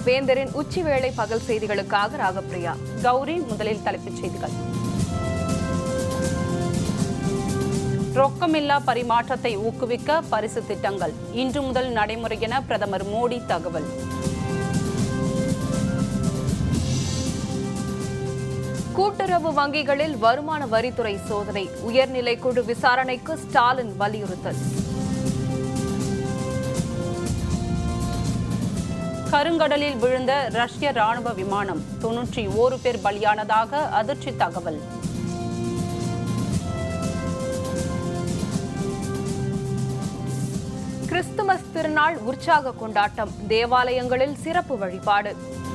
வேந்தரின் உச்சிவேளை பகல் செய்திகளுக்காக ராகப்பிரியா கௌரி முதலில் தலைப்புச் செய்திகள் ரொக்கமில்லா பரிமாற்றத்தை ஊக்குவிக்க பரிசு திட்டங்கள் இன்று முதல் நடைமுறை என பிரதமர் மோடி தகவல் கூட்டுறவு வங்கிகளில் வருமான வரித்துறை சோதனை உயர்நிலை குழு விசாரணைக்கு ஸ்டாலின் வலியுறுத்தல் கருங்கடலில் விழுந்த ரஷ்ய ராணுவ விமானம் தொன்னூற்றி ஓரு பேர் பலியானதாக அதிர்ச்சி தகவல் கிறிஸ்துமஸ் திருநாள் உற்சாக கொண்டாட்டம் தேவாலயங்களில் சிறப்பு வழிபாடு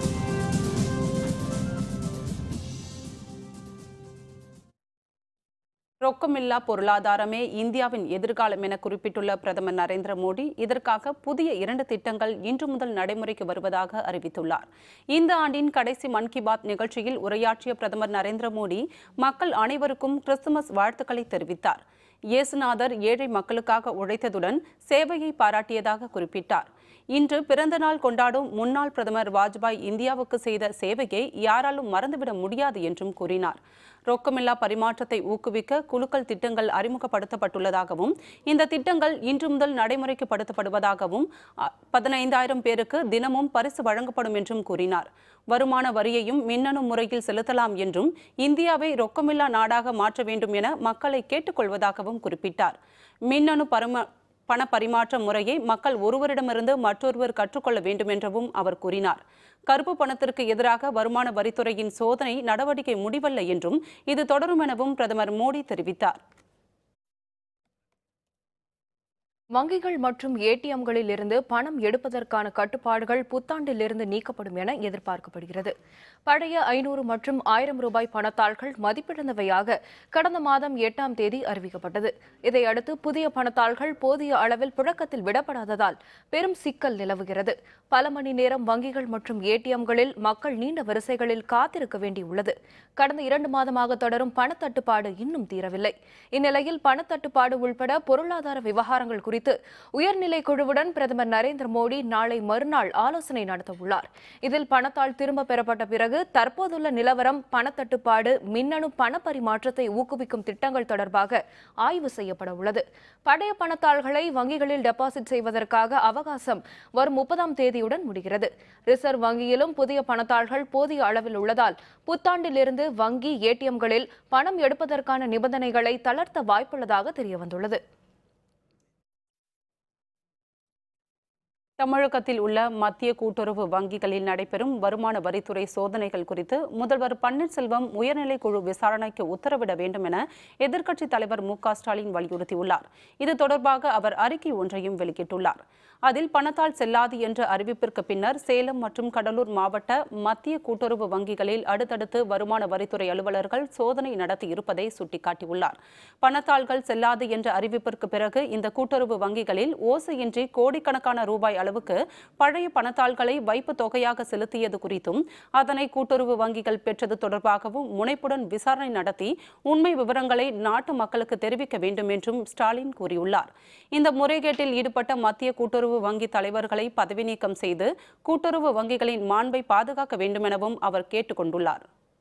ரொக்கமில்லா பொருளாதாரமே இந்தியாவின் எதிர்காலம் என குறிப்பிட்டுள்ள பிரதமர் நரேந்திர மோடி இதற்காக புதிய இரண்டு திட்டங்கள் இன்று முதல் நடைமுறைக்கு வருவதாக அறிவித்துள்ளார் இந்த ஆண்டின் கடைசி மன் கி பாத் நிகழ்ச்சியில் உரையாற்றிய பிரதமர் நரேந்திர மோடி மக்கள் அனைவருக்கும் கிறிஸ்துமஸ் வாழ்த்துக்களை தெரிவித்தார் இயேசுநாதர் ஏழை மக்களுக்காக உழைத்ததுடன் சேவையை பாராட்டியதாக குறிப்பிட்டார் இன்று பிறந்த நாள் கொண்டாடும் முன்னாள் பிரதமர் வாஜ்பாய் இந்தியாவுக்கு செய்த சேவையை யாராலும் மறந்துவிட முடியாது என்றும் கூறினார் ரொக்கமில்லா பரிமாற்றத்தை ஊக்குவிக்க குலுக்கல் திட்டங்கள் அறிமுகப்படுத்தப்பட்டுள்ளதாகவும் இந்த திட்டங்கள் இன்று முதல் நடைமுறைக்கு படுத்தப்படுவதாகவும் அ, பதினைந்தாயிரம் பேருக்கு தினமும் பரிசு வழங்கப்படும் என்றும் கூறினார் வருமான வரியையும் மின்னணு முறையில் செலுத்தலாம் என்றும் இந்தியாவை ரொக்கமில்லா நாடாக மாற்ற வேண்டும் என மக்களை கேட்டுக்கொள்வதாகவும் குறிப்பிட்டார் மின்னணு பரம பண பரிமாற்ற முறையை மக்கள் ஒருவரிடமிருந்து மற்றொருவர் கற்றுக்கொள்ள வேண்டும் என்றவும் அவர் கூறினார் கருப்பு பணத்திற்கு எதிராக வருமான வரித்துறையின் சோதனை நடவடிக்கை முடிவல்ல என்றும் இது தொடரும் எனவும் பிரதமர் மோடி தெரிவித்தார் வங்கிகள் மற்றும் ஏடிஎம்களில் இருந்து பணம் எடுப்பதற்கான கட்டுப்பாடுகள் புத்தாண்டிலிருந்து நீக்கப்படும் என எதிர்பார்க்கப்படுகிறது பழைய ஐநூறு மற்றும் ஆயிரம் ரூபாய் பணத்தாள்கள் மதிப்பிழந்தவையாக கடந்த மாதம் எட்டாம் தேதி அறிவிக்கப்பட்டது இதையடுத்து புதிய பணத்தாள்கள் போதிய அளவில் புழக்கத்தில் விடப்படாததால் பெரும் சிக்கல் நிலவுகிறது பல மணி நேரம் வங்கிகள் மற்றும் ஏடிஎம்களில் மக்கள் நீண்ட வரிசைகளில் காத்திருக்க வேண்டியுள்ளது கடந்த இரண்டு மாதமாக தொடரும் பணத்தட்டுப்பாடு இன்னும் தீரவில்லை இந்நிலையில் பணத்தட்டுப்பாடு உள்பட பொருளாதார விவகாரங்கள் குறித்து உயர்நிலை குழுவுடன் பிரதமர் நரேந்திர மோடி நாளை மறுநாள் ஆலோசனை நடத்த உள்ளார் இதில் பணத்தாள் திரும்ப பெறப்பட்ட பிறகு தற்போதுள்ள நிலவரம் பணத்தட்டுப்பாடு மின்னணு பண பரிமாற்றத்தை ஊக்குவிக்கும் திட்டங்கள் தொடர்பாக ஆய்வு செய்யப்பட உள்ளது பழைய பணத்தாள்களை வங்கிகளில் டெபாசிட் செய்வதற்காக அவகாசம் வரும் முப்பதாம் தேதியுடன் முடிகிறது ரிசர்வ் வங்கியிலும் புதிய பணத்தாள்கள் போதிய அளவில் உள்ளதால் புத்தாண்டிலிருந்து வங்கி ஏடிஎம்களில் பணம் எடுப்பதற்கான நிபந்தனைகளை தளர்த்த வாய்ப்புள்ளதாக தெரியவந்துள்ளது தமிழகத்தில் உள்ள மத்திய கூட்டுறவு வங்கிகளில் நடைபெறும் வருமான வரித்துறை சோதனைகள் குறித்து முதல்வர் பன்னீர்செல்வம் உயர்நிலை குழு விசாரணைக்கு உத்தரவிட வேண்டும் என எதிர்க்கட்சித் தலைவர் மு க ஸ்டாலின் வலியுறுத்தியுள்ளார் இது தொடர்பாக அவர் அறிக்கை ஒன்றையும் வெளியிட்டுள்ளார் அதில் பணத்தால் செல்லாது என்ற அறிவிப்பிற்கு பின்னர் சேலம் மற்றும் கடலூர் மாவட்ட மத்திய கூட்டுறவு வங்கிகளில் அடுத்தடுத்து வருமான வரித்துறை அலுவலர்கள் சோதனை நடத்தி இருப்பதை சுட்டிக்காட்டியுள்ளார் பணத்தாள்கள் செல்லாது என்ற அறிவிப்பிற்கு பிறகு இந்த கூட்டுறவு வங்கிகளில் ஓசையின்றி கோடிக்கணக்கான ரூபாய் அளவுக்கு பழைய பணத்தாள்களை வைப்பு தொகையாக செலுத்தியது குறித்தும் அதனை கூட்டுறவு வங்கிகள் பெற்றது தொடர்பாகவும் முனைப்புடன் விசாரணை நடத்தி உண்மை விவரங்களை நாட்டு மக்களுக்கு தெரிவிக்க வேண்டும் என்றும் ஸ்டாலின் கூறியுள்ளார் இந்த முறைகேட்டில் ஈடுபட்ட மத்திய கூட்டுறவு வங்கி தலைவர்களை பதவி நீக்கம் செய்து கூட்டுறவு வங்கிகளின் மாண்பை பாதுகாக்க வேண்டும் எனவும் அவர் கேட்டுக் கொண்டுள்ளார்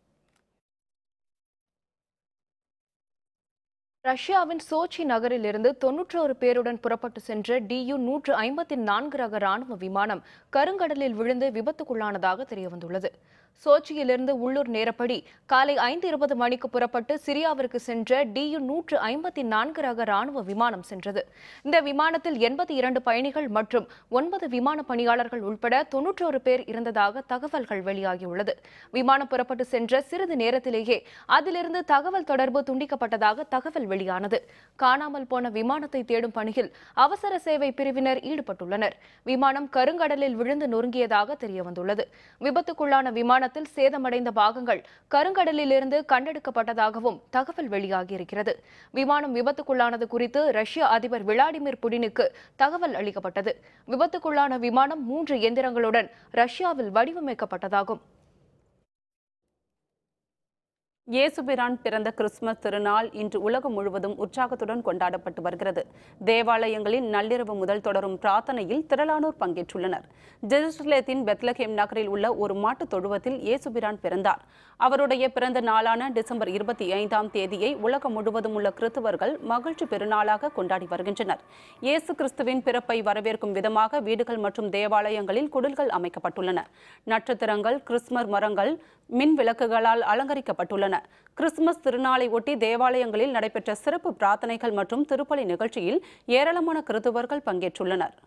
ரஷ்யாவின் சோச்சி நகரில் இருந்து தொன்னூற்றோரு பேருடன் புறப்பட்டு சென்ற டியு நூற்று ஐம்பத்தி நான்கு ரக ராணுவ விமானம் கருங்கடலில் விழுந்து விபத்துக்குள்ளானதாக தெரியவந்துள்ளது சோச்சியிலிருந்து உள்ளூர் நேரப்படி காலை ஐந்து இருபது மணிக்கு புறப்பட்டு சிரியாவிற்கு சென்ற டியு நூற்று ஐம்பத்தி நான்கு ரக ராணுவ விமானம் சென்றது இந்த விமானத்தில் எண்பத்தி இரண்டு பயணிகள் மற்றும் ஒன்பது விமான பணியாளர்கள் உட்பட தொன்னூற்றோரு பேர் இருந்ததாக தகவல்கள் வெளியாகியுள்ளது விமானம் புறப்பட்டு சென்ற சிறிது நேரத்திலேயே அதிலிருந்து தகவல் தொடர்பு துண்டிக்கப்பட்டதாக தகவல் வெளியானது காணாமல் போன விமானத்தை தேடும் பணியில் அவசர சேவை பிரிவினர் ஈடுபட்டுள்ளனர் விமானம் கருங்கடலில் விழுந்து நொறுங்கியதாக தெரியவந்துள்ளது விபத்துக்குள்ளான விமானத்தில் சேதமடைந்த பாகங்கள் கருங்கடலில் இருந்து கண்டெடுக்கப்பட்டதாகவும் தகவல் வெளியாகியிருக்கிறது விமானம் விபத்துக்குள்ளானது குறித்து ரஷ்ய அதிபர் விளாடிமிர் புடினுக்கு தகவல் அளிக்கப்பட்டது விபத்துக்குள்ளான விமானம் மூன்று எந்திரங்களுடன் ரஷ்யாவில் வடிவமைக்கப்பட்டதாகும் இயேசுபிரான் பிறந்த கிறிஸ்துமஸ் திருநாள் இன்று உலகம் முழுவதும் உற்சாகத்துடன் கொண்டாடப்பட்டு வருகிறது தேவாலயங்களில் நள்ளிரவு முதல் தொடரும் பிரார்த்தனையில் திரளானோர் பங்கேற்றுள்ளனர் ஜெருசலேத்தின் பெத்லஹேம் நகரில் உள்ள ஒரு மாட்டுத் தொழுவத்தில் இயேசுபிரான் பிறந்தார் அவருடைய பிறந்த நாளான டிசம்பர் இருபத்தி ஐந்தாம் தேதியை உலகம் முழுவதும் உள்ள கிறிஸ்துவர்கள் மகிழ்ச்சி பெருநாளாக கொண்டாடி வருகின்றனர் இயேசு கிறிஸ்துவின் பிறப்பை வரவேற்கும் விதமாக வீடுகள் மற்றும் தேவாலயங்களில் குடில்கள் அமைக்கப்பட்டுள்ளன நட்சத்திரங்கள் கிறிஸ்மர் மரங்கள் மின் விளக்குகளால் அலங்கரிக்கப்பட்டுள்ளன கிறிஸ்துமஸ் திருநாளை ஒட்டி தேவாலயங்களில் நடைபெற்ற சிறப்பு பிரார்த்தனைகள் மற்றும் திருப்பலி நிகழ்ச்சியில் ஏராளமான கிறிஸ்துவர்கள் பங்கேற்றுள்ளனர்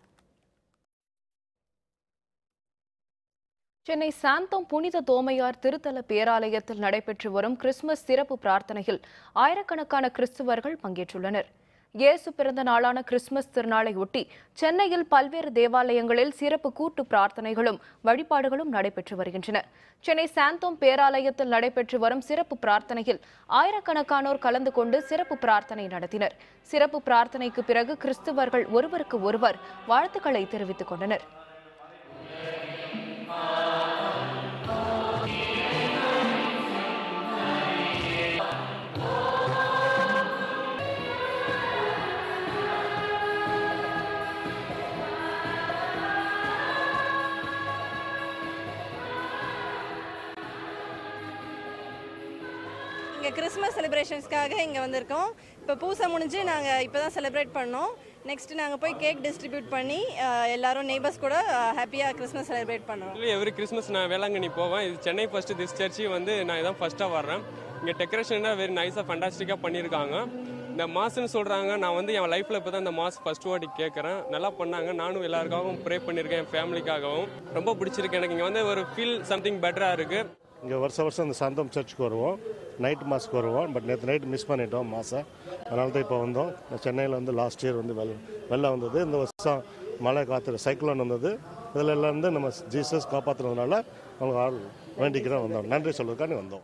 சென்னை சாந்தோம் புனித தோமையார் திருத்தல பேராலயத்தில் நடைபெற்று வரும் கிறிஸ்துமஸ் சிறப்பு பிரார்த்தனையில் ஆயிரக்கணக்கான கிறிஸ்துவர்கள் பங்கேற்றுள்ளனர் இயேசு பிறந்த நாளான கிறிஸ்துமஸ் திருநாளை ஒட்டி சென்னையில் பல்வேறு தேவாலயங்களில் சிறப்பு கூட்டு பிரார்த்தனைகளும் வழிபாடுகளும் நடைபெற்று வருகின்றன சென்னை சாந்தோம் பேராலயத்தில் நடைபெற்று வரும் சிறப்பு பிரார்த்தனையில் ஆயிரக்கணக்கானோர் கலந்து கொண்டு சிறப்பு பிரார்த்தனை நடத்தினர் சிறப்பு பிரார்த்தனைக்கு பிறகு கிறிஸ்துவர்கள் ஒருவருக்கு ஒருவர் வாழ்த்துக்களை தெரிவித்துக் கொண்டனர் இங்கே கிறிஸ்மஸ் செலிப்ரேஷன்ஸ்க்காக இங்கே வந்திருக்கோம் இப்போ பூசை முடிஞ்சு நாங்கள் இப்போ தான் செலிப்ரேட் பண்ணோம் நெக்ஸ்ட் நாங்கள் போய் கேக் டிஸ்ட்ரிபியூட் பண்ணி அஹ், எல்லாரும் நெய்பர்ஸ் கூட ஹாப்பியாக கிறிஸ்மஸ் செலிப்ரேட் பண்ணுறோம் ஆக்சுவலி எவ்ரி கிறிஸ்மஸ் நான் வேளாங்கண்ணி போவேன் இது சென்னை ஃபர்ஸ்ட் திஸ் சர்ச்சி வந்து நான் இதான் ஃபர்ஸ்ட்டாக வர்றேன் இங்கே டெக்கரேஷனாக வெரி நைஸாக ஃபண்டாஸ்டிக்காக பண்ணியிருக்காங்க இந்த மாஸ்ன்னு சொல்கிறாங்க நான் வந்து என் லைஃப்பில் இப்போ தான் இந்த மாஸ் ஃபர்ஸ்ட் வாட்டி கேட்குறேன் நல்லா பண்ணாங்க நானும் எல்லாருக்காகவும் ப்ரே பண்ணியிருக்கேன் என் ஃபேமிலிக்காகவும் ரொம்ப பிடிச்சிருக்கு எனக்கு இங்கே வந்து ஒரு ஃபீல் சம்திங் பெட்டராக இருக்குது இங்கே வருஷம் வருஷம் இந்த சாந்தம் சர்ச்சுக்கு வருவோம் நைட் மாஸ்க்கு வருவோம் பட் நேற்று நைட் மிஸ் பண்ணிட்டோம் மாசை அதனால தான் இப்போ வந்தோம் சென்னையில் வந்து லாஸ்ட் இயர் வந்து வெள்ள வெள்ளம் வந்தது இந்த வருஷம் மழை காற்று சைக்ளோன் வந்தது இதில் எல்லாம் இருந்து நம்ம ஜீசஸ் காப்பாற்றுனதுனால அவங்க ஆள் வேண்டிக்கிறோம் வந்தோம் நன்றி சொல்றதுக்காண்டி வந்தோம்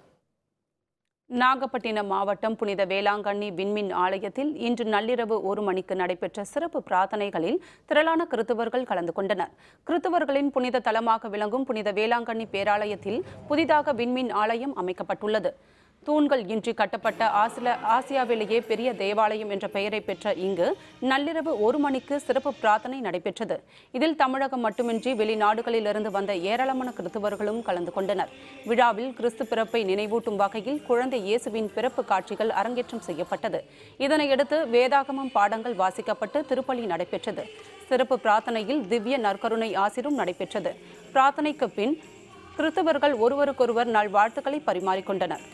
நாகப்பட்டினம் மாவட்டம் புனித வேளாங்கண்ணி விண்மின் ஆலயத்தில் இன்று நள்ளிரவு ஒரு மணிக்கு நடைபெற்ற சிறப்பு பிரார்த்தனைகளில் திரளான கிறித்துவர்கள் கலந்து கொண்டனர் கிறித்துவர்களின் புனித தலமாக விளங்கும் புனித வேளாங்கண்ணி பேராலயத்தில் புதிதாக விண்மின் ஆலயம் அமைக்கப்பட்டுள்ளது தூண்கள் இன்றி கட்டப்பட்ட ஆசில ஆசியாவிலேயே பெரிய தேவாலயம் என்ற பெயரை பெற்ற இங்கு நள்ளிரவு ஒரு மணிக்கு சிறப்பு பிரார்த்தனை நடைபெற்றது இதில் தமிழகம் மட்டுமின்றி வெளிநாடுகளிலிருந்து வந்த ஏராளமான கிறிஸ்துவர்களும் கலந்து கொண்டனர் விழாவில் கிறிஸ்து பிறப்பை நினைவூட்டும் வகையில் குழந்தை இயேசுவின் பிறப்பு காட்சிகள் அரங்கேற்றம் செய்யப்பட்டது இதனையடுத்து வேதாகமம் பாடங்கள் வாசிக்கப்பட்டு திருப்பலி நடைபெற்றது சிறப்பு பிரார்த்தனையில் திவ்ய நற்கருணை ஆசிரும் நடைபெற்றது பிரார்த்தனைக்கு பின் கிறிஸ்தவர்கள் ஒருவருக்கொருவர் நல்வாழ்த்துக்களை பரிமாறிக்கொண்டனர்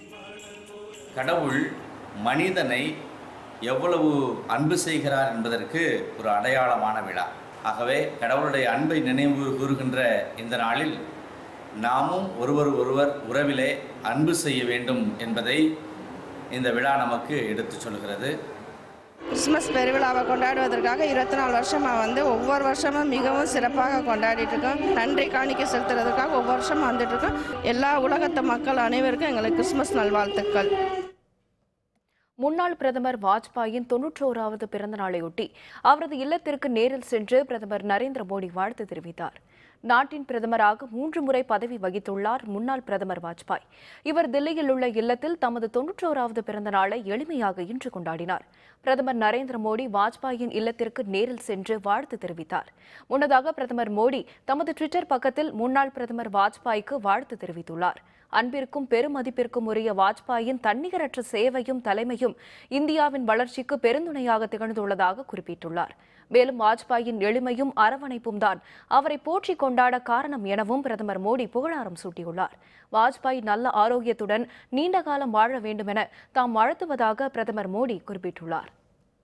கடவுள் மனிதனை எவ்வளவு அன்பு செய்கிறார் என்பதற்கு ஒரு அடையாளமான விழா ஆகவே கடவுளுடைய அன்பை நினைவு கூறுகின்ற இந்த நாளில் நாமும் ஒருவர் ஒருவர் உறவிலே அன்பு செய்ய வேண்டும் என்பதை இந்த விழா நமக்கு எடுத்துச் சொல்கிறது கிறிஸ்மஸ் பெருவிழாவை கொண்டாடுவதற்காக இருபத்தி நாலு வருஷமாக வந்து ஒவ்வொரு வருஷமும் மிகவும் சிறப்பாக கொண்டாடிட்டு இருக்கோம் நன்றி காணிக்கை செலுத்துறதுக்காக ஒவ்வொரு வருஷமும் வந்துட்டு இருக்கோம் எல்லா உலகத்து மக்கள் அனைவருக்கும் எங்களுக்கு கிறிஸ்மஸ் நல்வாழ்த்துக்கள் முன்னாள் பிரதமர் வாஜ்பாயின் தொன்னூற்றோராவது பிறந்த நாளையொட்டி அவரது இல்லத்திற்கு நேரில் சென்று பிரதமர் நரேந்திர மோடி வாழ்த்து தெரிவித்தார் நாட்டின் பிரதமராக மூன்று முறை பதவி வகித்துள்ளார் முன்னாள் பிரதமர் வாஜ்பாய் இவர் தில்லியில் உள்ள இல்லத்தில் தமது தொன்னூற்றோராவது பிறந்த நாளை எளிமையாக இன்று கொண்டாடினார் பிரதமர் நரேந்திர மோடி வாஜ்பாயின் இல்லத்திற்கு நேரில் சென்று வாழ்த்து தெரிவித்தார் முன்னதாக பிரதமர் மோடி தமது ட்விட்டர் பக்கத்தில் முன்னாள் பிரதமர் வாஜ்பாய்க்கு வாழ்த்து தெரிவித்துள்ளார் அன்பிற்கும் பெருமதிப்பிற்கும் உரிய வாஜ்பாயின் தன்னிகரற்ற சேவையும் தலைமையும் இந்தியாவின் வளர்ச்சிக்கு பெருந்துணையாக திகழ்ந்துள்ளதாக குறிப்பிட்டுள்ளார் மேலும் வாஜ்பாயின் எளிமையும் அரவணைப்பும் தான் அவரை போற்றி கொண்டாட காரணம் எனவும் பிரதமர் மோடி புகழாரம் சூட்டியுள்ளார் வாஜ்பாய் நல்ல ஆரோக்கியத்துடன் நீண்ட காலம் வாழ வேண்டுமென தாம் வாழ்த்துவதாக பிரதமர் மோடி குறிப்பிட்டுள்ளார்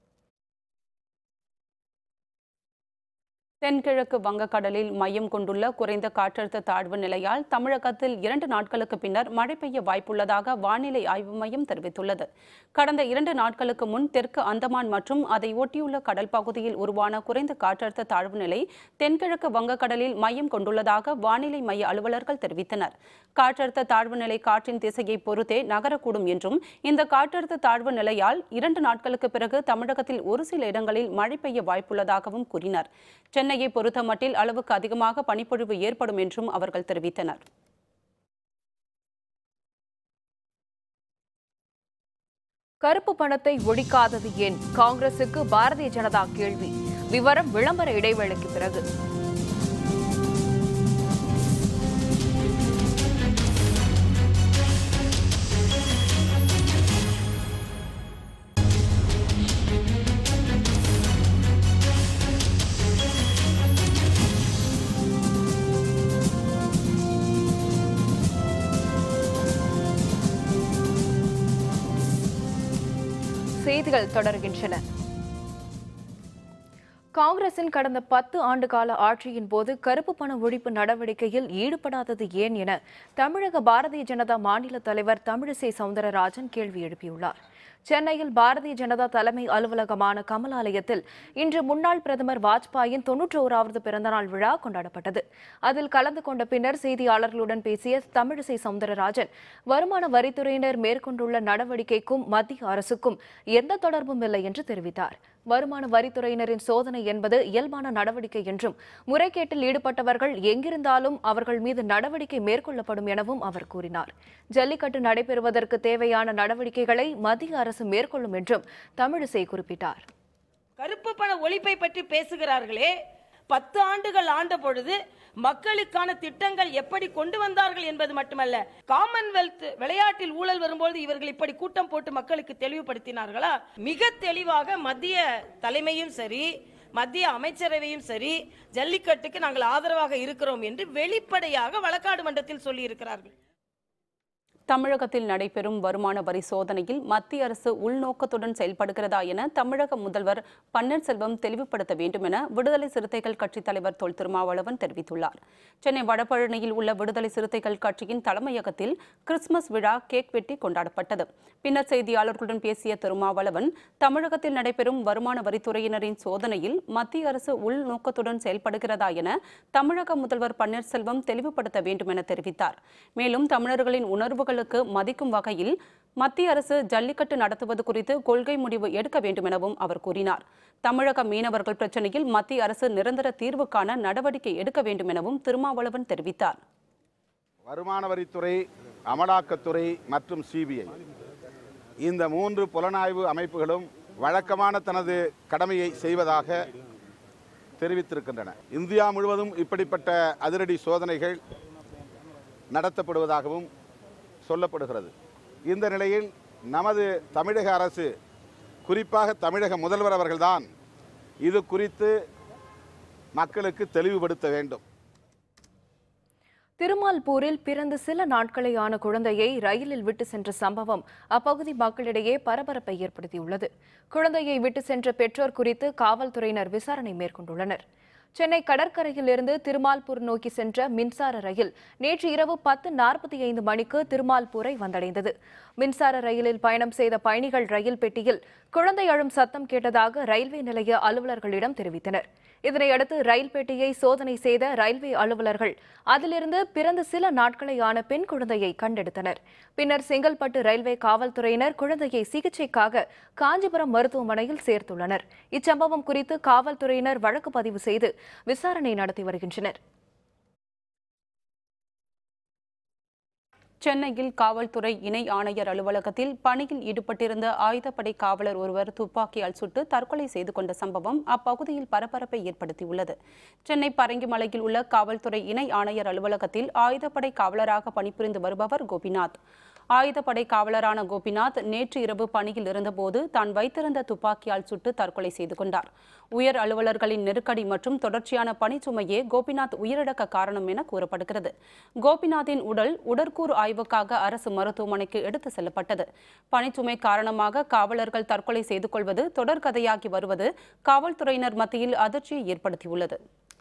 தென்கிழக்கு வங்கக்கடலில் மையம் கொண்டுள்ள குறைந்த காற்றழுத்த தாழ்வு நிலையால் தமிழகத்தில் இரண்டு நாட்களுக்கு பின்னர் மழை பெய்ய வாய்ப்புள்ளதாக வானிலை ஆய்வு மையம் தெரிவித்துள்ளது கடந்த இரண்டு நாட்களுக்கு முன் தெற்கு அந்தமான் மற்றும் அதை ஒட்டியுள்ள கடல் பகுதியில் உருவான குறைந்த காற்றழுத்த தாழ்வு நிலை தென்கிழக்கு வங்கக்கடலில் மையம் கொண்டுள்ளதாக வானிலை மைய அலுவலர்கள் தெரிவித்தனர் காற்றழுத்த தாழ்வு நிலை காற்றின் திசையை பொறுத்தே நகரக்கூடும் என்றும் இந்த காற்றழுத்த தாழ்வு நிலையால் இரண்டு நாட்களுக்கு பிறகு தமிழகத்தில் ஒரு சில இடங்களில் மழை பெய்ய வாய்ப்புள்ளதாகவும் கூறினர் சென்னையை பொறுத்தமட்டில் அளவுக்கு அதிகமாக பனிப்பொழிவு ஏற்படும் என்றும் அவர்கள் தெரிவித்தனர் கருப்பு பணத்தை ஒழிக்காதது ஏன் காங்கிரசுக்கு பாரதிய ஜனதா கேள்வி விவரம் விளம்பர இடைவேளைக்கு பிறகு செய்திகள் தொடர்கின்றன காங்கிரசின் கடந்த பத்து ஆண்டு கால ஆட்சியின் போது கருப்பு பண ஒழிப்பு நடவடிக்கையில் ஈடுபடாதது ஏன் என தமிழக பாரதிய ஜனதா மாநில தலைவர் தமிழிசை சவுந்தரராஜன் கேள்வி எழுப்பியுள்ளார் சென்னையில் பாரதிய ஜனதா தலைமை அலுவலகமான கமலாலயத்தில் இன்று முன்னாள் பிரதமர் வாஜ்பாயின் தொன்னூற்றி ஓராவது பிறந்தநாள் விழா கொண்டாடப்பட்டது அதில் கலந்து கொண்ட பின்னர் செய்தியாளர்களுடன் பேசிய தமிழிசை சவுந்தரராஜன் வருமான வரித்துறையினர் மேற்கொண்டுள்ள நடவடிக்கைக்கும் மத்திய அரசுக்கும் எந்த தொடர்பும் இல்லை என்று தெரிவித்தார் வருமான வரித்துறையினரின் சோதனை என்பது இயல்பான நடவடிக்கை என்றும் முறைகேட்டில் ஈடுபட்டவர்கள் எங்கிருந்தாலும் அவர்கள் மீது நடவடிக்கை மேற்கொள்ளப்படும் எனவும் அவர் கூறினார் ஜல்லிக்கட்டு நடைபெறுவதற்கு தேவையான நடவடிக்கைகளை மத்திய அரசு மேற்கொள்ளும் என்றும் தமிழிசை குறிப்பிட்டார் கருப்பு பண ஒழிப்பை பற்றி பேசுகிறார்களே பத்து ஆண்டுகள் ஆண்ட பொழுது மக்களுக்கான திட்டங்கள் எப்படி கொண்டு வந்தார்கள் என்பது மட்டுமல்ல காமன்வெல்த் விளையாட்டில் ஊழல் வரும்போது இவர்கள் இப்படி கூட்டம் போட்டு மக்களுக்கு தெளிவுபடுத்தினார்களா மிக தெளிவாக மத்திய தலைமையும் சரி மத்திய அமைச்சரவையும் சரி ஜல்லிக்கட்டுக்கு நாங்கள் ஆதரவாக இருக்கிறோம் என்று வெளிப்படையாக வழக்காடு மன்றத்தில் சொல்லி இருக்கிறார்கள் தமிழகத்தில் நடைபெறும் வருமான வரி சோதனையில் மத்திய அரசு உள்நோக்கத்துடன் செயல்படுகிறதா என தமிழக முதல்வர் பன்னீர்செல்வம் தெளிவுபடுத்த வேண்டும் என விடுதலை சிறுத்தைகள் கட்சித் தலைவர் தொல் திருமாவளவன் தெரிவித்துள்ளார் சென்னை வடபழனியில் உள்ள விடுதலை சிறுத்தைகள் கட்சியின் தலைமையகத்தில் கிறிஸ்துமஸ் விழா கேக் வெட்டி கொண்டாடப்பட்டது பின்னர் செய்தியாளர்களுடன் பேசிய திருமாவளவன் தமிழகத்தில் நடைபெறும் வருமான வரித்துறையினரின் சோதனையில் மத்திய அரசு உள்நோக்கத்துடன் செயல்படுகிறதா என தமிழக முதல்வர் பன்னீர்செல்வம் தெளிவுபடுத்த வேண்டும் என தெரிவித்தார் மேலும் தமிழர்களின் உணர்வுகளுக்கு மதிக்கும் வகையில் மத்திய அரசு ஜல்லிக்கட்டு நடத்துவது குறித்து கொள்கை முடிவு எடுக்க வேண்டும் எனவும் அவர் கூறினார் தமிழக மீனவர்கள் பிரச்சனையில் மத்திய அரசு நிரந்தர தீர்வு காண நடவடிக்கை எடுக்க வேண்டும் எனவும் திருமாவளவன் தெரிவித்தார் வருமான வரித்துறை அமலாக்கத்துறை மற்றும் சிபிஐ இந்த மூன்று புலனாய்வு அமைப்புகளும் வழக்கமான தனது கடமையை செய்வதாக தெரிவித்திருக்கின்றன இந்தியா முழுவதும் இப்படிப்பட்ட அதிரடி சோதனைகள் நடத்தப்படுவதாகவும் சொல்லப்படுகிறது இந்த நிலையில் நமது தமிழக அரசு குறிப்பாக தமிழக முதல்வர் அவர்கள்தான் இது குறித்து மக்களுக்கு தெளிவுபடுத்த வேண்டும் திருமால்பூரில் பிறந்து சில நாட்களே ஆன குழந்தையை ரயிலில் விட்டு சென்ற சம்பவம் அப்பகுதி மக்களிடையே பரபரப்பை ஏற்படுத்தியுள்ளது குழந்தையை விட்டு சென்ற பெற்றோர் குறித்து காவல்துறையினர் விசாரணை மேற்கொண்டுள்ளனர் சென்னை கடற்கரையிலிருந்து திருமால்பூர் நோக்கி சென்ற மின்சார ரயில் நேற்று இரவு பத்து நாற்பத்தி ஐந்து மணிக்கு திருமால்பூரை வந்தடைந்தது மின்சார ரயிலில் பயணம் செய்த பயணிகள் ரயில் பெட்டியில் குழந்தை அழும் சத்தம் கேட்டதாக ரயில்வே நிலைய அலுவலர்களிடம் தெரிவித்தனர் இதனையடுத்து ரயில் பெட்டியை சோதனை செய்த ரயில்வே அலுவலர்கள் அதிலிருந்து பிறந்து சில நாட்களே ஆன பெண் குழந்தையை கண்டெடுத்தனர் பின்னர் செங்கல்பட்டு ரயில்வே காவல்துறையினர் குழந்தையை சிகிச்சைக்காக காஞ்சிபுரம் மருத்துவமனையில் சேர்த்துள்ளனர் இச்சம்பவம் குறித்து காவல்துறையினர் வழக்கு பதிவு செய்து விசாரணை நடத்தி வருகின்றனர் சென்னையில் காவல்துறை இணை ஆணையர் அலுவலகத்தில் பணியில் ஈடுபட்டிருந்த ஆயுதப்படை காவலர் ஒருவர் துப்பாக்கியால் சுட்டு தற்கொலை செய்து கொண்ட சம்பவம் அப்பகுதியில் பரபரப்பை ஏற்படுத்தியுள்ளது சென்னை பரங்கிமலையில் உள்ள காவல்துறை இணை ஆணையர் அலுவலகத்தில் ஆயுதப்படை காவலராக பணிபுரிந்து வருபவர் கோபிநாத் ஆயுதப்படை காவலரான கோபிநாத் நேற்று இரவு பணியில் இருந்தபோது தான் வைத்திருந்த துப்பாக்கியால் சுட்டு தற்கொலை செய்து கொண்டார் உயர் அலுவலர்களின் நெருக்கடி மற்றும் தொடர்ச்சியான பணிச்சுமையே கோபிநாத் உயிரிழக்க காரணம் என கூறப்படுகிறது கோபிநாத்தின் உடல் உடற்கூறு ஆய்வுக்காக அரசு மருத்துவமனைக்கு எடுத்து செல்லப்பட்டது பணிச்சுமை காரணமாக காவலர்கள் தற்கொலை செய்து கொள்வது தொடர்கதையாகி வருவது காவல்துறையினர் மத்தியில் அதிர்ச்சியை ஏற்படுத்தியுள்ளது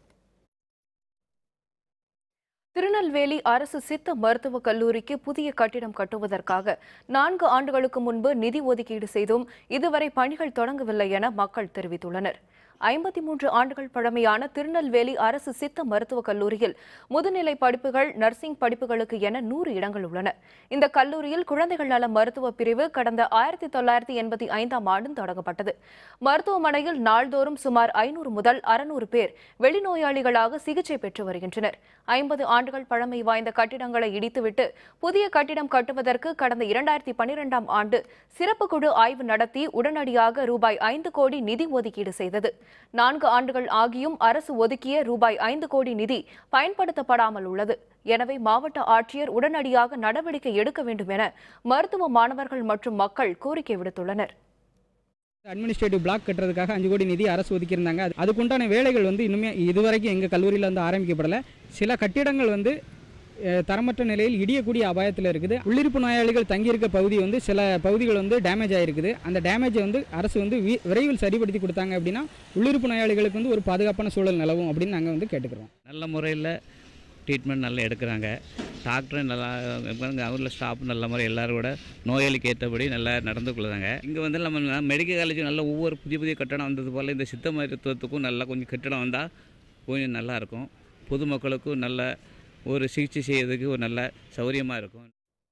திருநெல்வேலி அரசு சித்த மருத்துவக் கல்லூரிக்கு புதிய கட்டிடம் கட்டுவதற்காக நான்கு ஆண்டுகளுக்கு முன்பு நிதி ஒதுக்கீடு செய்தும் இதுவரை பணிகள் தொடங்கவில்லை என மக்கள் தெரிவித்துள்ளனர் ஐம்பத்தி மூன்று ஆண்டுகள் பழமையான திருநெல்வேலி அரசு சித்த மருத்துவக் கல்லூரியில் முதுநிலை படிப்புகள் நர்சிங் படிப்புகளுக்கு என நூறு இடங்கள் உள்ளன இந்த கல்லூரியில் குழந்தைகள் நல மருத்துவ பிரிவு கடந்த ஆயிரத்தி தொள்ளாயிரத்தி எண்பத்தி ஐந்தாம் ஆண்டு தொடங்கப்பட்டது மருத்துவமனையில் நாள்தோறும் சுமார் ஐநூறு முதல் அறுநூறு பேர் வெளிநோயாளிகளாக சிகிச்சை பெற்று வருகின்றனர் ஐம்பது ஆண்டுகள் பழமை வாய்ந்த கட்டிடங்களை இடித்துவிட்டு புதிய கட்டிடம் கட்டுவதற்கு கடந்த இரண்டாயிரத்தி பனிரெண்டாம் ஆண்டு சிறப்பு குழு ஆய்வு நடத்தி உடனடியாக ரூபாய் ஐந்து கோடி நிதி ஒதுக்கீடு செய்தது நான்கு ஆண்டுகள் ஆகியும் அரசு ஒதுக்கிய ரூபாய் ஐந்து கோடி நிதி பயன்படுத்தப்படாமல் உள்ளது எனவே மாவட்ட ஆட்சியர் உடனடியாக நடவடிக்கை எடுக்க வேண்டும் என மருத்துவ மாணவர்கள் மற்றும் மக்கள் கோரிக்கை விடுத்துள்ளனர் அட்மினிஸ்ட்ரேட்டிவ் பிளாக் கட்டுறதுக்காக அஞ்சு கோடி நிதி அரசு ஒதுக்கியிருந்தாங்க அது- அதுக்குண்டான வேலைகள் வந்து இன்னுமே இதுவரைக்கும் எங்கள் கல்லூரியில் வந்து ஆரம்பிக்கப்படலை சில கட்டிடங்கள் வந்து அஹ், தரமற்ற நிலையில் இடியக்கூடிய அபாயத்தில் இருக்குது உள்ளிருப்பு நோயாளிகள் தங்கியிருக்க பகுதி வந்து சில பகுதிகள் வந்து டேமேஜ் ஆகிருக்குது அந்த டேமேஜை வந்து அரசு வந்து வி- விரைவில் சரிப்படுத்தி கொடுத்தாங்க அப்படின்னா உள்ளிருப்பு நோயாளிகளுக்கு வந்து ஒரு பாதுகாப்பான சூழல் நிலவும் அப்படின்னு நாங்கள் வந்து கேட்டுக்கிறோம் நல்ல முறையில் ட்ரீட்மெண்ட் நல்லா எடுக்கிறாங்க டாக்டரும் நல்லா அவரில் ஸ்டாஃப் நல்ல முறை எல்லாரும் கூட நோயாளிக்கு ஏற்றபடி நல்லா நடந்து கொள்ளுறாங்க இங்கே வந்து நம்ம மெடிக்கல் காலேஜ் நல்ல ஒவ்வொரு புதிய புதிய கட்டடம் வந்தது போல் இந்த சித்த மருத்துவத்துக்கும் நல்லா கொஞ்சம் கட்டடம் வந்தால் கொஞ்சம் நல்லாயிருக்கும் பொதுமக்களுக்கும் நல்ல ஒரு சிகிச்சை செய்யறதுக்கு ஒரு நல்ல சௌகரியமாக இருக்கும்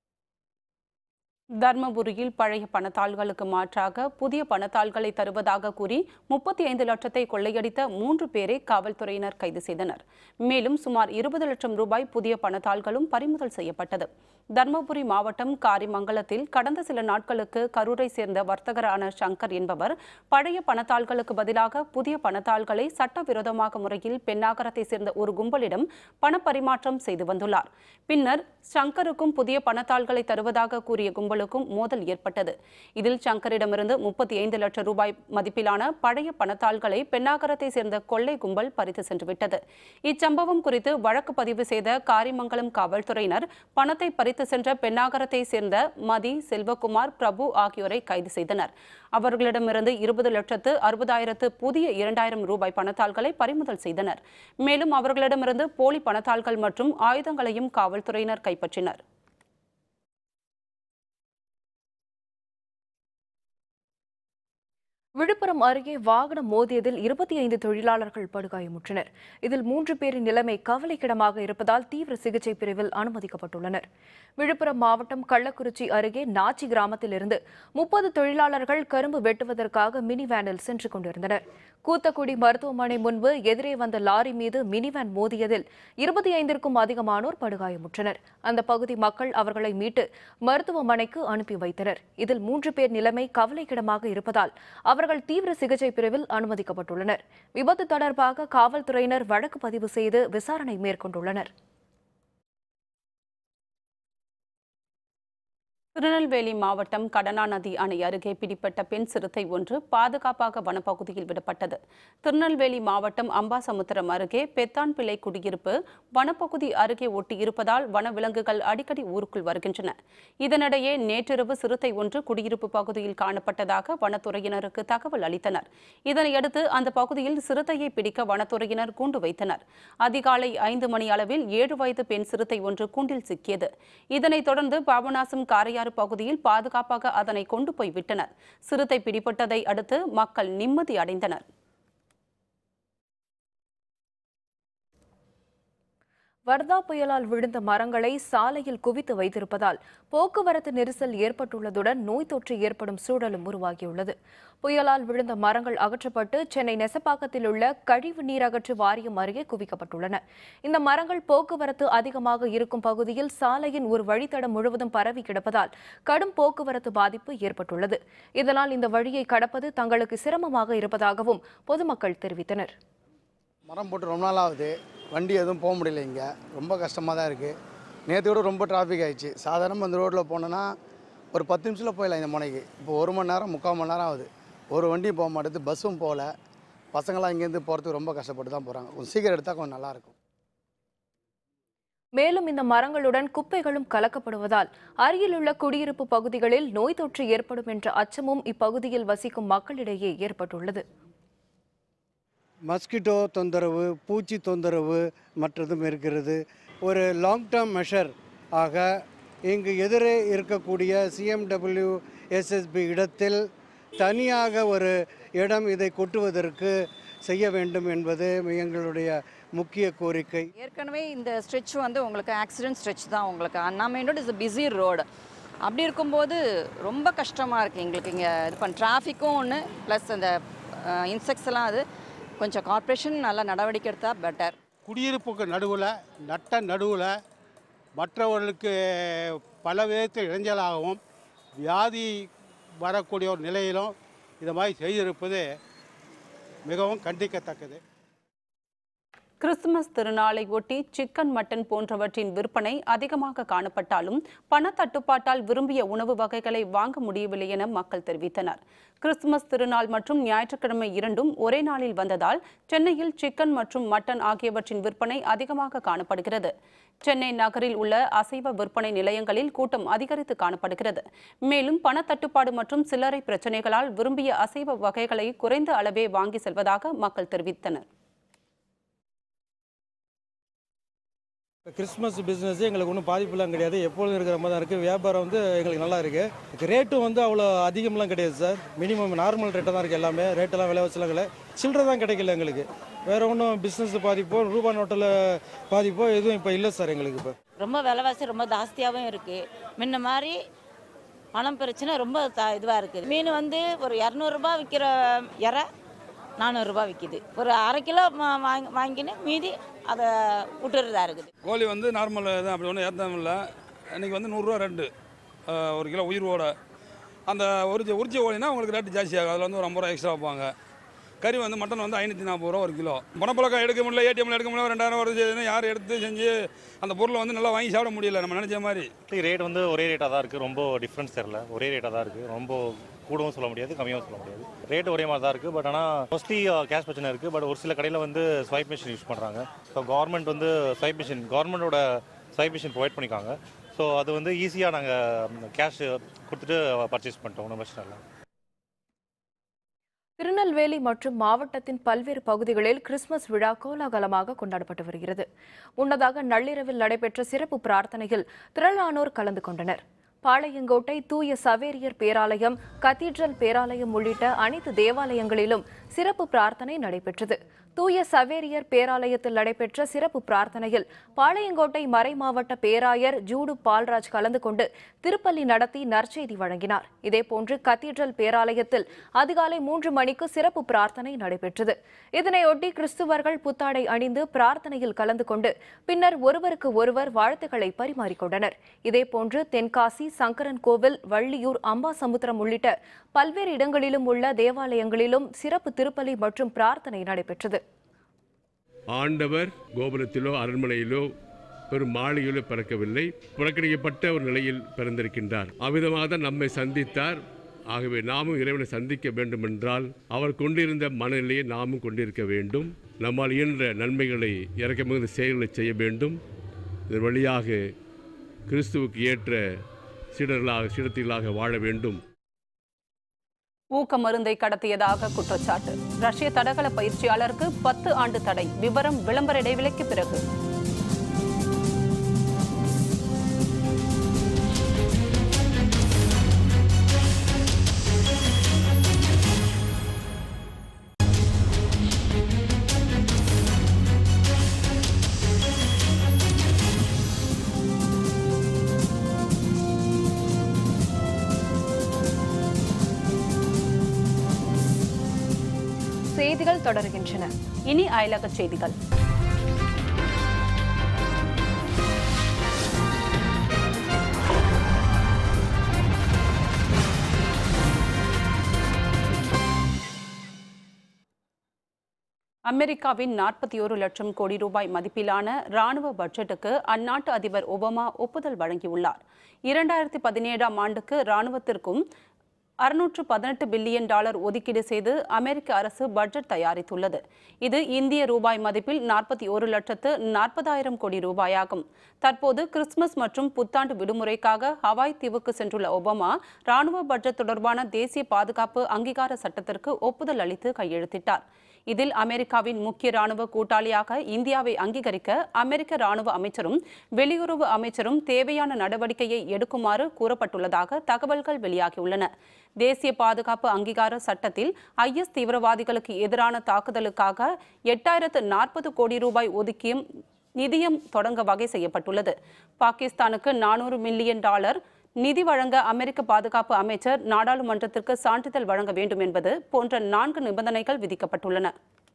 தர்மபுரியில் பழைய பணத்தாள்களுக்கு மாற்றாக புதிய பணத்தாள்களை தருவதாக கூறி முப்பத்தி ஐந்து லட்சத்தை கொள்ளையடித்த மூன்று பேரை காவல்துறையினர் கைது செய்தனர் மேலும் சுமார் இருபது லட்சம் ரூபாய் புதிய பணத்தாள்களும் பறிமுதல் செய்யப்பட்டது தர்மபுரி மாவட்டம் காரிமங்கலத்தில் கடந்த சில நாட்களுக்கு கரூரை சேர்ந்த வர்த்தகரான சங்கர் என்பவர் பழைய பணத்தாள்களுக்கு பதிலாக புதிய பணத்தாள்களை சட்டவிரோதமாக முறையில் பெண்ணாகரத்தை சேர்ந்த ஒரு கும்பலிடம் பணப்பரிமாற்றம் செய்து வந்துள்ளார் பின்னர் சங்கருக்கும் புதிய பணத்தாள்களை தருவதாக கூறிய கும்பலுக்கும் மோதல் ஏற்பட்டது இதில் சங்கரிடமிருந்து முப்பத்தி ஐந்து லட்சம் ரூபாய் மதிப்பிலான பழைய பணத்தாள்களை பெண்ணாகரத்தை சேர்ந்த கொள்ளை கும்பல் பறித்து சென்று விட்டது இச்சம்பவம் குறித்து வழக்கு பதிவு செய்த காரிமங்கலம் காவல்துறையினர் பணத்தை பறித்து சென்ற பெண்ணாகரத்தை சேர்ந்த மதி செல்வகுமார் பிரபு ஆகியோரை கைது செய்தனர் அவர்களிடமிருந்து இருபது லட்சத்து அறுபதாயிரத்து புதிய இரண்டாயிரம் ரூபாய் பணத்தாள்களை பறிமுதல் செய்தனர் மேலும் அவர்களிடமிருந்து போலி பணத்தாள்கள் மற்றும் ஆயுதங்களையும் காவல்துறையினர் கைப்பற்றினர் விழுப்புரம் அருகே வாகனம் மோதியதில் இருபத்தி ஐந்து தொழிலாளர்கள் படுகாயமுற்றனர் இதில் மூன்று பேரின் நிலைமை கவலைக்கிடமாக இருப்பதால் தீவிர சிகிச்சை பிரிவில் அனுமதிக்கப்பட்டுள்ளனர் விழுப்புரம் மாவட்டம் கள்ளக்குறிச்சி அருகே நாச்சி கிராமத்திலிருந்து முப்பது தொழிலாளர்கள் கரும்பு வெட்டுவதற்காக மினி வேனில் சென்று கொண்டிருந்தனர் கூத்தக்குடி மருத்துவமனை முன்பு எதிரே வந்த லாரி மீது மினி வேன் மோதியதில் இருபத்தி ஐந்திற்கும் அதிகமானோர் படுகாயமுற்றனர் அந்த பகுதி மக்கள் அவர்களை மீட்டு மருத்துவமனைக்கு அனுப்பி வைத்தனர் இதில் மூன்று பேர் நிலைமை கவலைக்கிடமாக இருப்பதால் அவர்கள் தீவிர சிகிச்சை பிரிவில் அனுமதிக்கப்பட்டுள்ளனர் விபத்து தொடர்பாக காவல்துறையினர் வழக்கு பதிவு செய்து விசாரணை மேற்கொண்டுள்ளனர் திருநெல்வேலி மாவட்டம் கடனா நதி அணை அருகே பிடிப்பட்ட பெண் சிறுத்தை ஒன்று பாதுகாப்பாக வனப்பகுதியில் விடப்பட்டது திருநெல்வேலி மாவட்டம் அம்பாசமுத்திரம் அருகே பெத்தான்பிள்ளை குடியிருப்பு வனப்பகுதி அருகே ஒட்டியிருப்பதால் வனவிலங்குகள் அடிக்கடி ஊருக்குள் வருகின்றன இதனிடையே நேற்றிரவு சிறுத்தை ஒன்று குடியிருப்பு பகுதியில் காணப்பட்டதாக வனத்துறையினருக்கு தகவல் அளித்தனர் இதனையடுத்து அந்த பகுதியில் சிறுத்தையை பிடிக்க வனத்துறையினர் கூண்டு வைத்தனர் அதிகாலை ஐந்து மணி அளவில் ஏழு வயது பெண் சிறுத்தை ஒன்று கூண்டில் சிக்கியது இதனைத் தொடர்ந்து பாபநாசம் காரையாறு பகுதியில் பாதுகாப்பாக அதனை கொண்டு போய் விட்டனர் சிறுத்தை பிடிபட்டதை அடுத்து மக்கள் நிம்மதி அடைந்தனர் வர்தா புயலால் விழுந்த மரங்களை சாலையில் குவித்து வைத்திருப்பதால் போக்குவரத்து நெரிசல் ஏற்பட்டுள்ளதுடன் நோய் தொற்று ஏற்படும் சூழலும் உருவாகியுள்ளது புயலால் விழுந்த மரங்கள் அகற்றப்பட்டு சென்னை நெசப்பாக்கத்தில் உள்ள கழிவு நீர் அகற்று வாரியம் அருகே குவிக்கப்பட்டுள்ளன இந்த மரங்கள் போக்குவரத்து அதிகமாக இருக்கும் பகுதியில் சாலையின் ஒரு வழித்தடம் முழுவதும் பரவி கிடப்பதால் கடும் போக்குவரத்து பாதிப்பு ஏற்பட்டுள்ளது இதனால் இந்த வழியை கடப்பது தங்களுக்கு சிரமமாக இருப்பதாகவும் பொதுமக்கள் தெரிவித்தனர் மரம் போட்டு ரொம்ப நாள் ஆகுது வண்டி எதுவும் போக முடியல இங்கே ரொம்ப கஷ்டமாக தான் இருக்குது நேற்று கூட ரொம்ப டிராஃபிக் ஆயிடுச்சு சாதாரணமாக இந்த ரோட்டில் போனோன்னா ஒரு பத்து நிமிஷத்தில் போயிடலாம் இந்த முனைக்கு இப்போ ஒரு மணி நேரம் முக்கால் மணி நேரம் ஆகுது ஒரு வண்டியும் போக மாட்டேது பஸ்ஸும் போகல பசங்களாம் இங்கேருந்து போகிறதுக்கு ரொம்ப கஷ்டப்பட்டு தான் போகிறாங்க கொஞ்சம் சீக்கிரம் எடுத்தால் கொஞ்சம் நல்லாயிருக்கும் மேலும் இந்த மரங்களுடன் குப்பைகளும் கலக்கப்படுவதால் அருகிலுள்ள குடியிருப்பு பகுதிகளில் நோய் தொற்று ஏற்படும் என்ற அச்சமும் இப்பகுதியில் வசிக்கும் மக்களிடையே ஏற்பட்டுள்ளது மஸ்கிட்டோ தொந்தரவு பூச்சி தொந்தரவு மற்றதும் இருக்கிறது ஒரு லாங் டேர்ம் மெஷர் ஆக இங்கு எதிரே இருக்கக்கூடிய சிஎம்டபிள்யூ எஸ்எஸ்பி இடத்தில் தனியாக ஒரு இடம் இதை கொட்டுவதற்கு செய்ய வேண்டும் என்பது எங்களுடைய முக்கிய கோரிக்கை ஏற்கனவே இந்த ஸ்ட்ரெச் வந்து உங்களுக்கு ஆக்சிடென்ட் ஸ்ட்ரெச் தான் உங்களுக்கு அண்ணா main road is busy road அப்படி இருக்கும்போது ரொம்ப கஷ்டமாக இருக்குது எங்களுக்கு இங்கே இது பண்ண டிராஃபிக்கும் ஒன்று ப்ளஸ் அந்த இன்செக்ட்ஸ் எல்லாம் அது கொஞ்சம் கார்ப்பரேஷன் நல்லா நடவடிக்கை எடுத்தால் பெட்டர் குடியிருப்புக்கு நடுவில் நட்ட நடுவில் மற்றவர்களுக்கு பல விதத்தில் இடைஞ்சலாகவும் வியாதி வரக்கூடிய ஒரு நிலையிலும் இது மாதிரி செய்திருப்பது மிகவும் கண்டிக்கத்தக்கது கிறிஸ்துமஸ் திருநாளை ஒட்டி சிக்கன் மட்டன் போன்றவற்றின் விற்பனை அதிகமாக காணப்பட்டாலும் பணத்தட்டுப்பாட்டால் விரும்பிய உணவு வகைகளை வாங்க முடியவில்லை என மக்கள் தெரிவித்தனர் கிறிஸ்துமஸ் திருநாள் மற்றும் ஞாயிற்றுக்கிழமை இரண்டும் ஒரே நாளில் வந்ததால் சென்னையில் சிக்கன் மற்றும் மட்டன் ஆகியவற்றின் விற்பனை அதிகமாக காணப்படுகிறது சென்னை நகரில் உள்ள அசைவ விற்பனை நிலையங்களில் கூட்டம் அதிகரித்து காணப்படுகிறது மேலும் பணத்தட்டுப்பாடு மற்றும் சில்லறை பிரச்சனைகளால் விரும்பிய அசைவ வகைகளை குறைந்த அளவே வாங்கி செல்வதாக மக்கள் தெரிவித்தனர் இப்போ கிறிஸ்மஸ் பிஸ்னஸ் எங்களுக்கு ஒன்றும் பாதிப்புலாம் கிடையாது எப்பொழுதும் இருக்கிற மாதிரி தான் இருக்குது வியாபாரம் வந்து எங்களுக்கு நல்லா இருக்குது ரேட்டும் வந்து அவ்வளோ அதிகம்லாம் கிடையாது சார் மினிமம் நார்மல் ரேட்டாக தான் இருக்குது எல்லாமே ரேட்டெல்லாம் விலை வச்சுலாம் கிடையாது சில்லறை தான் கிடைக்கல எங்களுக்கு வேறு ஒன்றும் பிஸ்னஸ் பாதிப்போ ரூபா நோட்டில் பாதிப்போ எதுவும் இப்போ இல்லை சார் எங்களுக்கு இப்போ ரொம்ப விலைவாசி ரொம்ப ஜாஸ்தியாகவும் இருக்குது முன்ன மாதிரி பணம் பிரச்சனை ரொம்ப த இதுவாக இருக்குது மீன் வந்து ஒரு இரநூறுபா விற்கிற இறை நானூறுரூபா விற்கிது ஒரு அரை கிலோ ம- வாங்கி வாங்கின்னு மீதி அதை விட்டுறதா இருக்குது கோழி வந்து நார்மல் தான் அப்படி ஒன்றும் ஏற்றம் இல்லை இன்றைக்கி வந்து நூறுரூவா ரெண்டு அஹ், ஒரு கிலோ உயிரோட அந்த உரிச்ச உரிச்ச கோழினா உங்களுக்கு ரேட்டு ஜாஸ்தி ஆகும் அதில் வந்து ஒரு ஐம்பது ரூபா எக்ஸ்ட்ரா வைப்பாங்க கறி வந்து மட்டன் வந்து ஐநூற்றி நாற்பது ரூபா ஒரு கிலோ பணப்பழக்கம் எடுக்க முடியல ஏடிஎம்ல எடுக்க முடியல ரெண்டாயிரம் வருது யார் எடுத்து செஞ்சு அந்த பொருளை வந்து நல்லா வாங்கி சாப்பிட முடியல நம்ம நினச்ச மாதிரி ரேட் வந்து ஒரே ரேட்டாக தான் இருக்குது ரொம்ப டிஃப்ரென்ஸ் தெரில ஒரே ரேட்டாக தான் இருக்குது ரொம்ப கூடவும் சொல்ல முடியாது கம்மியாகவும் சொல்ல முடியாது ரேட் ஒரே மாதிரி தான் இருக்குது பட் ஆனால் மோஸ்ட்லி கேஷ் பிரச்சனை இருக்குது பட் ஒரு சில கடையில் வந்து ஸ்வைப் மிஷின் யூஸ் பண்ணுறாங்க ஸோ கவர்மெண்ட் வந்து ஸ்வைப் மிஷின் கவர்மெண்ட்டோட ஸ்வைப் மிஷின் ப்ரொவைட் பண்ணிக்காங்க ஸோ அது வந்து ஈஸியாக நாங்கள் கேஷ் கொடுத்துட்டு பர்ச்சேஸ் பண்ணிட்டோம் ஒன்றும் பிரச்சனை இல்லை திருநெல்வேலி மற்றும் மாவட்டத்தின் பல்வேறு பகுதிகளில் கிறிஸ்துமஸ் விழா கோலாகலமாக கொண்டாடப்பட்டு வருகிறது முன்னதாக நள்ளிரவில் நடைபெற்ற சிறப்பு பிரார்த்தனையில் திரளானோர் கலந்து கொண்டனர் பாளையங்கோட்டை தூய சவேரியர் பேராலயம் கத்தீட்ரல் பேராலயம் உள்ளிட்ட அனைத்து தேவாலயங்களிலும் சிறப்பு பிரார்த்தனை நடைபெற்றது தூய சவேரியர் பேராலயத்தில் நடைபெற்ற சிறப்பு பிரார்த்தனையில் பாளையங்கோட்டை மறைமாவட்ட பேராயர் ஜூடு பால்ராஜ் கலந்து கொண்டு திருப்பலி நடத்தி நற்செய்தி வழங்கினார் இதேபோன்று கத்தீட்ரல் பேராலயத்தில் அதிகாலை மூன்று மணிக்கு சிறப்பு பிரார்த்தனை நடைபெற்றது இதனையொட்டி கிறிஸ்துவர்கள் புத்தாடை அணிந்து பிரார்த்தனையில் கலந்து கொண்டு பின்னர் ஒருவருக்கு ஒருவர் வாழ்த்துக்களை பரிமாறிக்கொண்டனர் இதேபோன்று தென்காசி சங்கரன் கோவில் வள்ளியூர் அம்பாசமுத்திரம் உள்ளிட்ட பல்வேறு இடங்களிலும் உள்ள தேவாலயங்களிலும் சிறப்பு திருப்பலி மற்றும் பிரார்த்தனை நடைபெற்றது ஆண்டவர் கோபுரத்திலோ அரண்மனையிலோ பெரும் மாளிகையிலோ பிறக்கவில்லை புறக்கணிக்கப்பட்ட ஒரு நிலையில் பிறந்திருக்கின்றார் அவ்விதமாக தான் நம்மை சந்தித்தார் ஆகவே நாமும் இறைவனை சந்திக்க வேண்டும் என்றால் அவர் கொண்டிருந்த மனநிலையை நாமும் கொண்டிருக்க வேண்டும் நம்மால் இயன்ற நன்மைகளை இறக்கமிகுந்த செயல்களை செய்ய வேண்டும் இதன் வழியாக கிறிஸ்துவுக்கு ஏற்ற சீடர்களாக சீடத்திகளாக வாழ வேண்டும் ஊக்க மருந்தை கடத்தியதாக குற்றச்சாட்டு ரஷ்ய தடகள பயிற்சியாளருக்கு பத்து ஆண்டு தடை விவரம் விளம்பர இடைவெளிக்கு பிறகு செய்திகள் தொடர்கின்றன இனி அயலக செய்திகள் அமெரிக்காவின் நாற்பத்தி ஒரு லட்சம் கோடி ரூபாய் மதிப்பிலான ராணுவ பட்ஜெட்டுக்கு அந்நாட்டு அதிபர் ஒபாமா ஒப்புதல் வழங்கியுள்ளார் இரண்டாயிரத்தி பதினேழாம் ஆண்டுக்கு ராணுவத்திற்கும் அறுநூற்று பதினெட்டு பில்லியன் டாலர் ஒதுக்கீடு செய்து அமெரிக்க அரசு பட்ஜெட் தயாரித்துள்ளது இது இந்திய ரூபாய் மதிப்பில் நாற்பத்தி ஒரு லட்சத்து நாற்பதாயிரம் கோடி ரூபாயாகும் தற்போது கிறிஸ்துமஸ் மற்றும் புத்தாண்டு விடுமுறைக்காக ஹவாய் தீவுக்கு சென்றுள்ள ஒபாமா ராணுவ பட்ஜெட் தொடர்பான தேசிய பாதுகாப்பு அங்கீகார சட்டத்திற்கு ஒப்புதல் அளித்து கையெழுத்திட்டார் இதில் அமெரிக்காவின் முக்கிய ராணுவ கூட்டாளியாக இந்தியாவை அங்கீகரிக்க அமெரிக்க ராணுவ அமைச்சரும் வெளியுறவு அமைச்சரும் தேவையான நடவடிக்கையை எடுக்குமாறு கூறப்பட்டுள்ளதாக தகவல்கள் வெளியாகியுள்ளன தேசிய பாதுகாப்பு அங்கீகார சட்டத்தில் ஐஎஸ் தீவிரவாதிகளுக்கு எதிரான தாக்குதலுக்காக எட்டாயிரத்து நாற்பது கோடி ரூபாய் ஒதுக்கியும் நிதியம் தொடங்க வகை செய்யப்பட்டுள்ளது பாகிஸ்தானுக்கு நானூறு மில்லியன் டாலர் நிதி வழங்க அமெரிக்க பாதுகாப்பு அமைச்சர் நாடாளுமன்றத்திற்கு சான்றிதழ் வழங்க வேண்டும் என்பது போன்ற நான்கு நிபந்தனைகள் விதிக்கப்பட்டுள்ளன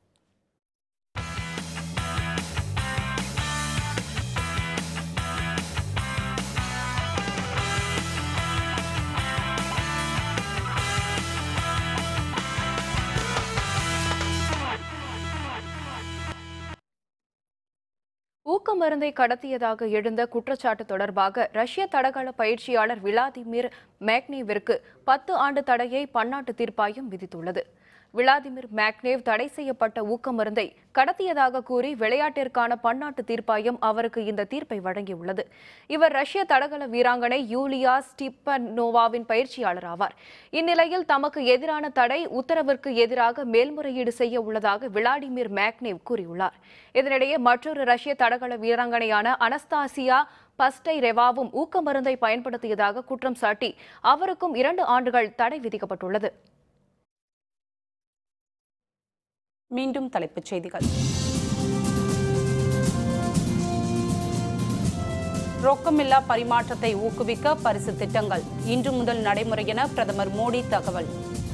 ஊக்க மருந்தை கடத்தியதாக எழுந்த குற்றச்சாட்டு தொடர்பாக ரஷ்ய தடகள பயிற்சியாளர் விளாதிமிர் மேக்னேவிற்கு பத்து ஆண்டு தடையை பன்னாட்டு தீர்ப்பாயம் விதித்துள்ளது விளாதிமிர் மேக்னேவ் தடை செய்யப்பட்ட ஊக்க மருந்தை கடத்தியதாக கூறி விளையாட்டிற்கான பன்னாட்டு தீர்ப்பாயம் அவருக்கு இந்த தீர்ப்பை வழங்கியுள்ளது இவர் ரஷ்ய தடகள வீராங்கனை யூலியா ஸ்டிப்பனோவாவின் பயிற்சியாளர் ஆவார் இந்நிலையில் தமக்கு எதிரான தடை உத்தரவிற்கு எதிராக மேல்முறையீடு செய்ய உள்ளதாக விளாடிமிர் மேக்னேவ் கூறியுள்ளார் இதனிடையே மற்றொரு ரஷ்ய தடகள வீராங்கனையான அனஸ்தாசியா பஸ்டை ரெவாவும் ஊக்க மருந்தை பயன்படுத்தியதாக குற்றம் சாட்டி அவருக்கும் இரண்டு ஆண்டுகள் தடை விதிக்கப்பட்டுள்ளது மீண்டும் தலைப்புச் செய்திகள் ரொக்கமில்லா பரிமாற்றத்தை ஊக்குவிக்க பரிசு திட்டங்கள் இன்று முதல் நடைமுறை என பிரதமர் மோடி தகவல்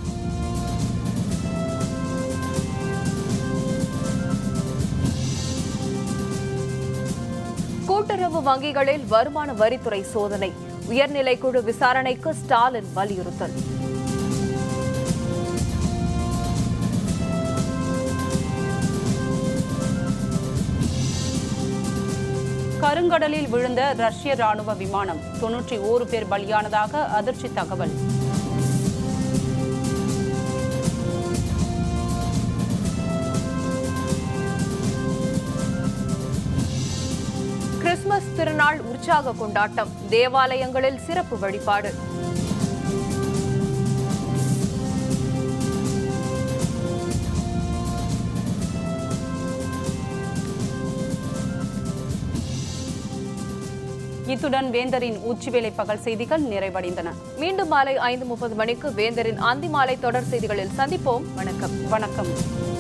கூட்டுறவு வங்கிகளில் வருமான வரித்துறை சோதனை உயர்நிலை குழு விசாரணைக்கு ஸ்டாலின் வலியுறுத்தல் கருங்கடலில் விழுந்த ரஷ்ய ராணுவ விமானம் தொன்னூற்றி ஓரு பேர் பலியானதாக அதிர்ச்சி தகவல் கிறிஸ்துமஸ் திருநாள் உற்சாக கொண்டாட்டம் தேவாலயங்களில் சிறப்பு வழிபாடு இத்துடன் வேந்தரின் உச்சிவேளை பகல் செய்திகள் நிறைவடைந்தன மீண்டும் மாலை ஐந்து முப்பது மணிக்கு வேந்தரின் அந்தி மாலை தொடர் செய்திகளில் சந்திப்போம் வணக்கம் வணக்கம்